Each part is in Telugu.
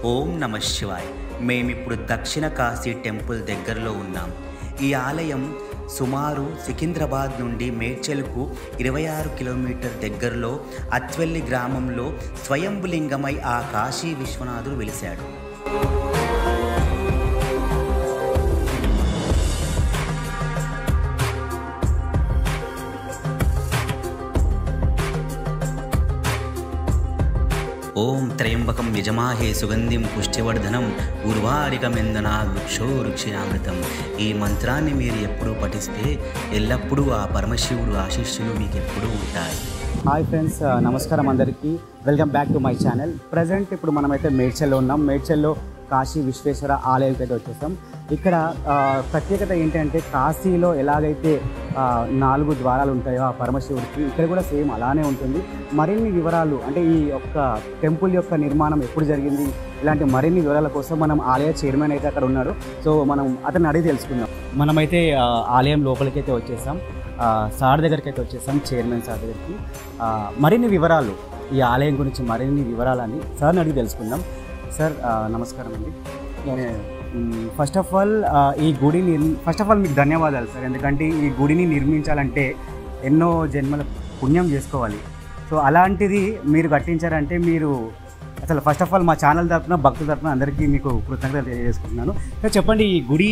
ఓం నమ శివాయ్ మేమిప్పుడు దక్షిణ కాశీ టెంపుల్ దగ్గరలో ఉన్నాం ఈ ఆలయం సుమారు సికింద్రాబాద్ నుండి మేడ్చల్కు ఇరవై ఆరు కిలోమీటర్ దగ్గరలో అత్వెల్లి గ్రామంలో స్వయంభులింగమై ఆ కాశీ విశ్వనాథుడు వెలిశాడు ఓం త్రయంబకం యజమాహే సుగంధిం పుష్టివర్ధనం ఉర్వారికమెందన వృక్షో వృక్షినామృతం ఈ మంత్రాన్ని మీరు ఎప్పుడూ పఠిస్తే ఎల్లప్పుడూ ఆ పరమశివుడు ఆశీస్సులు మీకు ఎప్పుడూ ఉంటాయి హాయ్ ఫ్రెండ్స్ నమస్కారం అందరికీ welcome back to my channel present ఇప్పుడు మనమైతే మేడ్చల్లో ఉన్నాం మేడ్చల్లో కాశీ విశ్వేశ్వర ఆలయానికి అయితే వచ్చేసాం ఇక్కడ ఆ, ప్రత్యేకత ఏంటంటే కాశీలో ఎలాగైతే ఆ, నాలుగు ద్వారాలు ఉంటాయో ఆ పరమశివుడికి ఇక్కడ కూడా సేమ్ అలానే ఉంటుంది మరిన్ని వివరాలు అంటే ఈ యొక్క టెంపుల్ యొక్క నిర్మాణం ఎప్పుడు జరిగింది ఇలాంటి మరిన్ని వివరాల కోసం మనం ఆలయ చైర్మన్ అయితే అక్కడ ఉన్నారు సో మనం అతన్ని అడిగి తెలుసుకుందాం మనమైతే ఆ, ఆలయం లోపలికి అయితే వచ్చేసాం ఆ, సార్ దగ్గరికి అయితే వచ్చేసాం చైర్మన్ సార్ దగ్గరికి ఆ, మరిన్ని వివరాలు ఈ ఆలయం గురించి మరిన్ని వివరాలని సార్ని అడిగి తెలుసుకుందాం సార్ ఆ, నమస్కారం అండి ఫస్ట్ ఆఫ్ ఆల్ ఈ గుడి నిర్ ఫస్ట్ ఆఫ్ ఆల్ మీకు ధన్యవాదాలు సార్ ఎందుకంటే ఈ గుడిని నిర్మించాలంటే ఎన్నో జన్మల పుణ్యం చేసుకోవాలి సో అలాంటిది మీరు కట్టించారంటే మీరు అసలు ఫస్ట్ ఆఫ్ ఆల్ మా ఛానల్ తరఫున భక్తుల తరఫున అందరికీ మీకు కృతజ్ఞతలు తెలియజేసుకుంటున్నాను సో చెప్పండి ఈ గుడి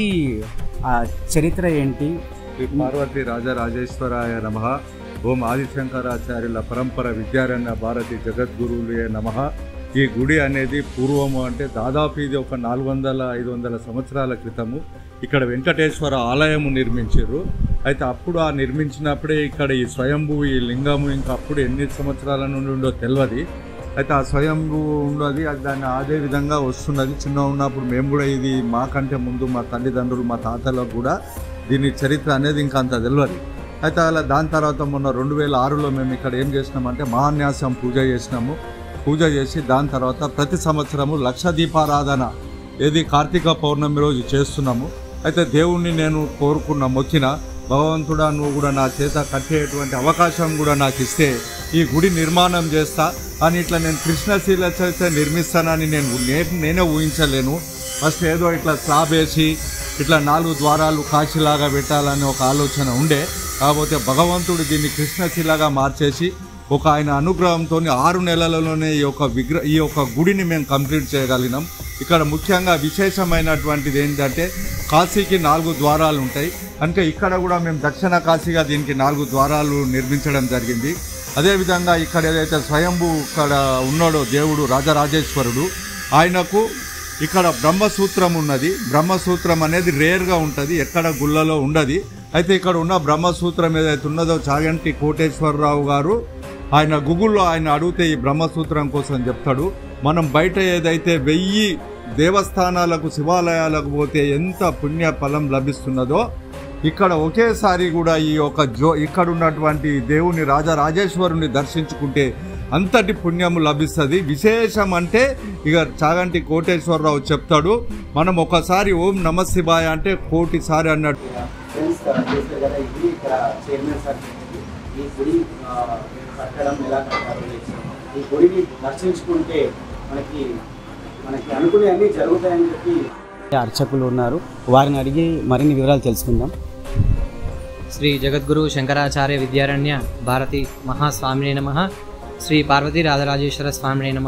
ఆ, చరిత్ర ఏంటి శ్రీ పార్వతి రాజరాజేశ్వరాయ నమ ఓం ఆదిశంకరాచార్యుల పరంపర విద్యారణ్య భారతి జగద్గురువులే నమ ఈ గుడి అనేది పూర్వము అంటే దాదాపు ఇది ఒక నాలుగు వందల ఐదు వందల సంవత్సరాల క్రితము ఇక్కడ వెంకటేశ్వర ఆలయము నిర్మించారు అయితే అప్పుడు ఆ నిర్మించినప్పుడే ఇక్కడ ఈ స్వయంభూ ఈ లింగము ఇంకా అప్పుడు ఎన్ని సంవత్సరాల నుండి ఉండో తెలియదు అయితే ఆ స్వయంభూ ఉన్నది అది దాన్ని అదే విధంగా వస్తున్నది చిన్న ఉన్నప్పుడు మేము కూడా ఇది మాకంటే ముందు మా తల్లిదండ్రులు మా తాతలకు కూడా దీని చరిత్ర అనేది ఇంకా అంత తెలియదు అయితే అలా దాని తర్వాత మొన్న రెండు వేల ఆరులో మేము ఇక్కడ ఏం చేసినామంటే మహాన్యాసం పూజ చేసినాము పూజ చేసి దాని తర్వాత ప్రతి సంవత్సరము లక్ష దీపారాధన ఏది కార్తీక పౌర్ణమి రోజు చేస్తున్నాము అయితే దేవుణ్ణి నేను కోరుకున్న మొక్కిన భగవంతుడా నువ్వు కూడా నా చేత కట్టేటువంటి అవకాశం కూడా నాకు ఇస్తే ఈ గుడి నిర్మాణం చేస్తా అని ఇట్లా నేను కృష్ణశీల చేస్తే నిర్మిస్తానని నేను నే- నేనే ఊహించలేను ఫస్ట్ ఏదో ఇట్లా స్లాబ్ వేసి ఇట్లా నాలుగు ద్వారాలు కాశీలాగా పెట్టాలని ఒక ఆలోచన ఉండే కాకపోతే భగవంతుడు దీన్ని కృష్ణశిలాగా మార్చేసి ఒక ఆయన అనుగ్రహంతో ఆరు నెలలలోనే ఈ యొక్క విగ్రహ ఈ యొక్క గుడిని మేము కంప్లీట్ చేయగలిగినాం ఇక్కడ ముఖ్యంగా విశేషమైనటువంటిది ఏంటంటే కాశీకి నాలుగు ద్వారాలు ఉంటాయి అంటే ఇక్కడ కూడా మేము దక్షిణ కాశీగా దీనికి నాలుగు ద్వారాలు నిర్మించడం జరిగింది అదేవిధంగా ఇక్కడ ఏదైతే స్వయంభూ ఇక్కడ ఉన్నాడో దేవుడు రాజరాజేశ్వరుడు ఆయనకు ఇక్కడ బ్రహ్మసూత్రం ఉన్నది బ్రహ్మసూత్రం అనేది రేర్గా ఉంటుంది ఎక్కడ గుళ్ళలో ఉండదు అయితే ఇక్కడ ఉన్న బ్రహ్మసూత్రం ఏదైతే ఉన్నదో చాగంటి కోటేశ్వరరావు గారు ఆయన గూగుల్లో ఆయన అడిగితే ఈ బ్రహ్మసూత్రం కోసం చెప్తాడు మనం బయట ఏదైతే వెయ్యి దేవస్థానాలకు శివాలయాలకు పోతే ఎంత పుణ్య ఫలం లభిస్తున్నదో ఇక్కడ ఒకేసారి కూడా ఈ యొక్క జో ఇక్కడ ఉన్నటువంటి దేవుని రాజరాజేశ్వరుని దర్శించుకుంటే అంతటి పుణ్యము లభిస్తుంది విశేషం అంటే ఇక చాగంటి కోటేశ్వరరావు చెప్తాడు మనం ఒకసారి ఓం నమ శివాయ అంటే కోటిసారి అన్నట్టు ఫ్రెండ్స్ చేశారు కదా ఇది ఇక్కడ చైర్మన్ సార్ ఈ గుడి ఆ, కట్టడం ఎలా కట్టారు ఈ గుడిని దర్శించుకుంటే మనకి మనకి అనుకునే అన్ని జరుగుతాయని చెప్పి అర్చకులు ఉన్నారు వారిని అడిగి మరిన్ని వివరాలు తెలుసుకుందాం శ్రీ జగద్గురు శంకరాచార్య విద్యారణ్య భారతి మహాస్వామినే నమ శ్రీ పార్వతీ రాజరాజేశ్వర స్వామినే నమ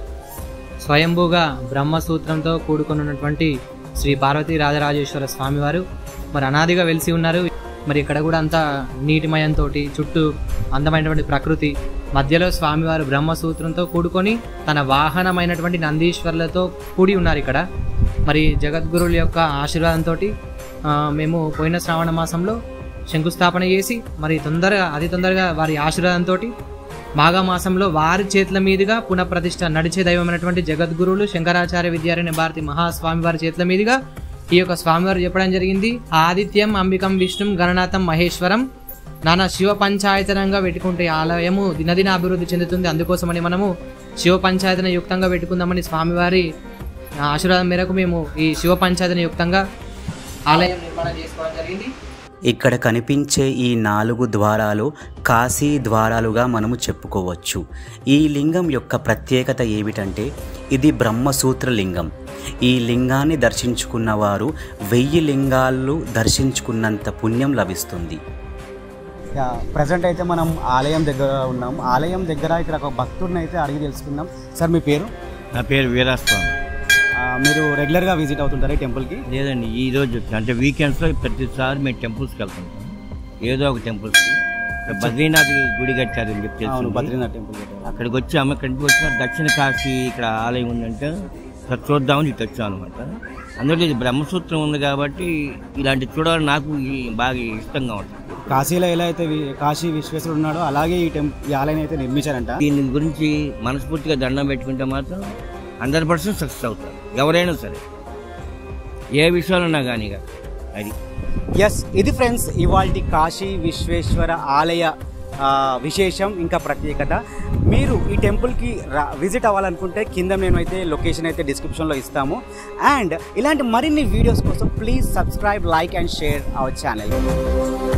స్వయంభూగా బ్రహ్మసూత్రంతో కూడుకున్నటువంటి శ్రీ పార్వతీ రాజరాజేశ్వర స్వామివారు మరి అనాదిగా వెలిసి ఉన్నారు మరి ఇక్కడ కూడా అంతా నీటిమయంతో చుట్టూ అందమైనటువంటి ప్రకృతి మధ్యలో స్వామివారు బ్రహ్మసూత్రంతో కూడుకొని తన వాహనమైనటువంటి నందీశ్వరులతో కూడి ఉన్నారు ఇక్కడ మరి జగద్గురుల యొక్క ఆశీర్వాదంతో మేము పోయిన శ్రావణ మాసంలో శంకుస్థాపన చేసి మరి తొందరగా అతి తొందరగా వారి ఆశీర్వాదంతో మాఘమాసంలో వారి చేతుల మీదుగా పునఃప్రతిష్ఠ నడిచే దైవమైనటువంటి జగద్గురువులు శంకరాచార్య విద్యారణ్య భారతి మహాస్వామి వారి చేతుల మీదుగా ఈ యొక్క స్వామివారు చెప్పడం జరిగింది ఆదిత్యం అంబికం విష్ణుం గణనాథం మహేశ్వరం నానా శివ పంచాయతనంగా పెట్టుకుంటే ఈ ఆలయము దినదిన అభివృద్ధి చెందుతుంది అందుకోసమని మనము శివ పంచాయతన యుక్తంగా పెట్టుకుందామని స్వామివారి ఆశీర్వాదం మేరకు మేము ఈ శివ పంచాయతన యుక్తంగా ఆలయం నిర్మాణం చేసుకోవడం జరిగింది ఇక్కడ కనిపించే ఈ నాలుగు ద్వారాలు కాశీ ద్వారాలుగా మనము చెప్పుకోవచ్చు ఈ లింగం యొక్క ప్రత్యేకత ఏమిటంటే ఇది బ్రహ్మసూత్ర లింగం ఈ లింగాన్ని దర్శించుకున్న వారు వెయ్యి లింగాలు దర్శించుకున్నంత పుణ్యం లభిస్తుంది ప్రజెంట్ అయితే మనం ఆలయం దగ్గర ఉన్నాం ఆలయం దగ్గర ఇక్కడ ఒక భక్తుడిని అయితే అడిగి తెలుసుకుందాం సార్ మీ పేరు నా పేరు వీరాస్వామి ఆ, మీరు రెగ్యులర్గా విజిట్ అవుతుంటారా ఈ టెంపుల్కి లేదండి ఈ రోజు అంటే వీకెండ్స్లో ప్రతిసారి మేము టెంపుల్స్కి వెళ్తుంటాం ఏదో ఒక టెంపుల్స్కి ఇక్కడ బద్రీనాథ్ గుడి కట్టారని చెప్పి అవును తెలిసింది. బద్రీనాథ్ టెంపుల్ దగ్గర. అక్కడికి వచ్చి అమ్మ ఇక్కడికి వచ్చిన దక్షిణ కాశీ ఇక్కడ ఆలయం ఉందంటే ఇక్కడ చూద్దామని ఇటు వచ్చాం అనమాట అందులో ఇది బ్రహ్మసూత్రం ఉంది కాబట్టి ఇలాంటి చూడాలని నాకు ఈ- బాగా ఇష్టంగా ఉంటుంది కాశీలో ఎలా అయితే వి- కాశీ విశ్వేశ్వరుడు ఉన్నాడో అలాగే ఈ టెంప్ ఈ ఆలయం అయితే నిర్మించారంట దీని గురించి మనస్ఫూర్తిగా దండం పెట్టుకుంటే మాత్రం హండ్రెడ్ పర్సెంట్ సక్సెస్ అవుతారు ఎవరైనా సరే ఏ విషయాలన్నా కానీ ఇక అది ఎస్ ఇది ఫ్రెండ్స్ ఇవాల్టి కాశీ విశ్వేశ్వర ఆలయ ఆ, విశేషం ఇంకా ప్రత్యేకత మీరు ఈ టెంపుల్కి రా విజిట్ అవ్వాలనుకుంటే కింద మేమైతే లొకేషన్ అయితే డిస్క్రిప్షన్లో ఇస్తాము అండ్ ఇలాంటి మరిన్ని వీడియోస్ కోసం please subscribe like and share our channel